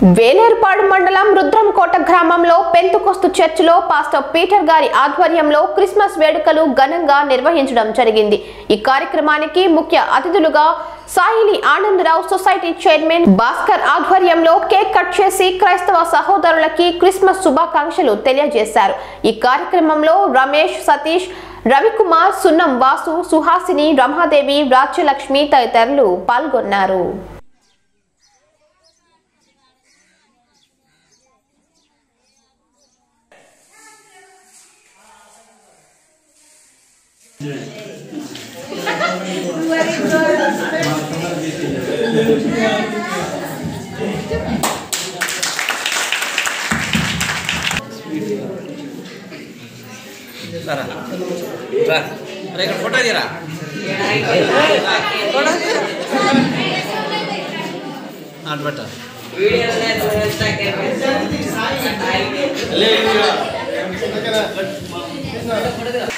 వేలేరుపాడు మండలం రుద్రంకోట గ్రామంలో పెంతుకొస్తు చర్చిలో పాస్టర్ పీటర్ గారి ఆధ్వర్యంలో క్రిస్మస్ వేడుకలు ఘనంగా నిర్వహించడం జరిగింది ఈ కార్యక్రమానికి ముఖ్య అతిథులుగా సాయిలి ఆనందరావు సొసైటీ చైర్మన్ భాస్కర్ ఆధ్వర్యంలో కేక్ కట్ చేసి క్రైస్తవ సహోదరులకి క్రిస్మస్ శుభాకాంక్షలు తెలియజేశారు ఈ కార్యక్రమంలో రమేష్ సతీష్ రవికుమార్ సున్నం వాసు సుహాసిని రమాదేవి రాజ్యలక్ష్మి తదితరులు పాల్గొన్నారు రా రా అరే ఇక్కడ ఫోటో తీరా అటు పెట్ట వీడియో